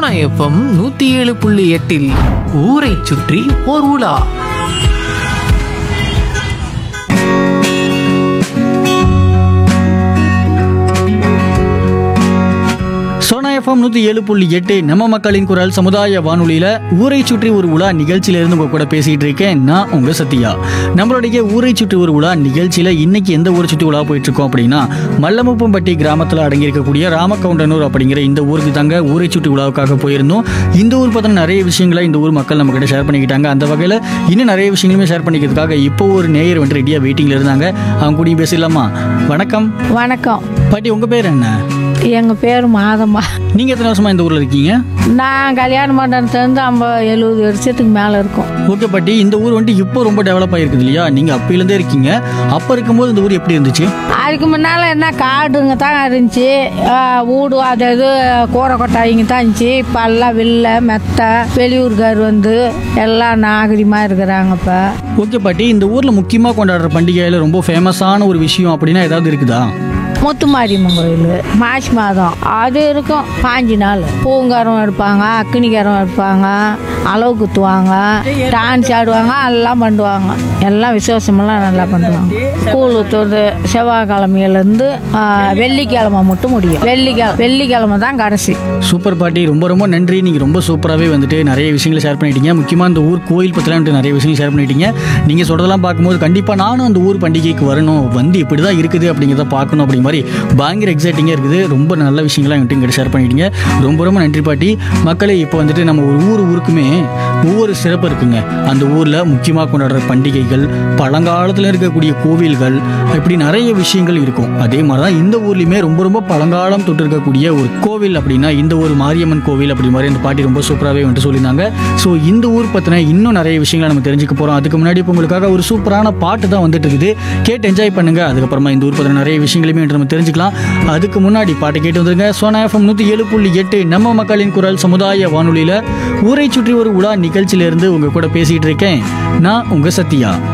Sona FM நூத்தி ஏழு புள்ளி எட்டில் ஊரை சுற்றி ஓர் உலா சோனா எஃப்எம் நூற்றி ஏழு புள்ளி எட்டு நம்ம மக்களின் குரல் சமுதாய வானொலியில் ஊரை சுற்றி ஒரு உலா நிகழ்ச்சியிலேருந்து உங்கள் கூட பேசிகிட்டு இருக்கேன் நான் உங்கள் சத்யா நம்மளுடைய ஊரை சுற்றி ஒரு உலா நிகழ்ச்சியில் இன்னைக்கு எந்த ஊரை சுற்றி உலா போயிட்டு இருக்கோம் அப்படின்னா மல்லமுப்பம்பட்டி கிராமத்தில் அடங்கியிருக்கக்கூடிய ராமகவுண்டனூர் அப்படிங்கிற இந்த ஊருக்கு தாங்க ஊரை சுற்றி உலாவுக்காக போயிருந்தோம் இந்த ஊர் பற்றின நிறைய விஷயங்களை இந்த ஊர் மக்கள் நம்ம கிட்ட ஷேர் பண்ணிக்கிட்டாங்க அந்த வகையில் இன்னும் நிறைய விஷயங்களுமே ஷேர் பண்ணிக்கிறதுக்காக இப்போ ஒரு நேயர் வந்து ரெடியாக வெயிட்டிங்கில் இருந்தாங்க அவங்க கூடயும் பேசிடலாமா வணக்கம் வணக்கம் பாட்டி உங்கள் பேர் என்ன எங்கள் பேர் மாதம்மா நீங்கள் எத்தனை வருஷமா இந்த ஊரில் இருக்கீங்க நான் கல்யாணம் பண்ணுறதுலேருந்து ஐம்பது எழுபது வருஷத்துக்கு மேலே இருக்கும் ஓகே பாட்டி இந்த ஊர் வந்துட்டு இப்போ ரொம்ப டெவலப் ஆகிருக்குது இல்லையா நீங்கள் அப்போலேருந்தே இருக்கீங்க அப்போ இருக்கும்போது இந்த ஊர் எப்படி இருந்துச்சு அதுக்கு முன்னால் என்ன காடுங்க தான் இருந்துச்சு ஆ, வீடு அது இது கூரை கொட்டாயிங்க தான் இருந்துச்சு இப்போ எல்லாம் வில்ல மெத்தை வெளியூர்கார் வந்து எல்லாம் நாகரிகமாக இருக்கிறாங்க இப்போ ஓகே பாட்டி இந்த ஊரில் முக்கியமாக கொண்டாடுற பண்டிகையில் ரொம்ப ஃபேமஸான ஒரு விஷயம் அப்படின்னா ஏதாவது இருக்குதா முத்துமாரியம்மன் கோயில் மாசி மாதம் அது இருக்கும் பாஞ்சு நாள் பூங்காரம் எடுப்பாங்க அக்னிகாரம் எடுப்பாங்க அளவு குத்துவாங்க டான்ஸ் ஆடுவாங்க எல்லாம் பண்ணுவாங்க எல்லாம் விசேஷமெல்லாம் நல்லா பண்ணுவாங்க கூழ் ஊற்றுறது செவ்வாய்க்கிழமையிலேருந்து வெள்ளிக்கிழமை மட்டும் முடியும் வெள்ளிக்கிழமை வெள்ளிக்கிழமை தான் கடைசி சூப்பர் பாட்டி ரொம்ப ரொம்ப நன்றி நீங்கள் ரொம்ப சூப்பராகவே வந்துட்டு நிறைய விஷயங்களை ஷேர் பண்ணிட்டீங்க முக்கியமாக இந்த ஊர் கோயில் பற்றிலாம் வந்துட்டு நிறைய விஷயங்கள் ஷேர் பண்ணிட்டீங்க நீங்கள் சொல்கிறதெல்லாம் பார்க்கும்போது கண்டிப்பாக நானும் அந்த ஊர் பண்டிகைக்கு வரணும் வந்து இப்படி தான் இருக்குது அப்படிங்கிறத பார்க்கணும் அப்படிங்கிற மாதிரி பயங்கர எக்ஸைட்டிங்காக இருக்குது ரொம்ப நல்ல விஷயங்கள்லாம் என்கிட்ட இங்கிட்ட ஷேர் பண்ணிட்டீங்க ரொம்ப ரொம்ப நன்றி பாட்டி மக்களே இப்போ வந்துட்டு நம்ம ஒரு ஊர் ஊருக்குமே ஒவ்வொரு சிறப்பு இருக்குங்க அந்த ஊரில் முக்கியமாக கொண்டாடுற பண்டிகைகள் பழங்காலத்தில் இருக்கக்கூடிய கோவில்கள் இப்படி நிறைய விஷயங்கள் இருக்கும் அதே மாதிரி தான் இந்த ஊர்லேயுமே ரொம்ப ரொம்ப பழங்காலம் தொட்டு இருக்கக்கூடிய ஒரு கோவில் அப்படின்னா இந்த ஒரு மாரியம்மன் கோவில் அப்படி மாதிரி அந்த பாட்டி ரொம்ப சூப்பராகவே வந்துட்டு சொல்லியிருந்தாங்க ஸோ இந்த ஊர் பற்றின இன்னும் நிறைய விஷயங்களை நம்ம தெரிஞ்சுக்க போகிறோம் அதுக்கு முன்னாடி இப்போ உங்களுக்காக ஒரு சூப்பரான பாட்டு தான் வந்துட்டு இருக்குது கேட்டு என்ஜாய் பண்ணுங்க அதுக்கப்புறமா இந்த ஊர் பற்றின நிறைய விஷயங்களையுமே வந்துட்டு நம்ம தெரிஞ்சுக்கலாம் அதுக்கு முன்னாடி பாட்டு கேட்டு வந்துருங்க சோனா எஃப்எம் நூற்றி ஏழு புள்ளி எட்டு நம்ம மக்களின் குரல் சமுதாய வானொலியில் ஊரை சுற்றி ஒரு உலா நிகழ்ச்சியிலேருந்து உங்கள் கூட பேசிகிட்டு இருக்கேன் நான் உங்கள் சத்யா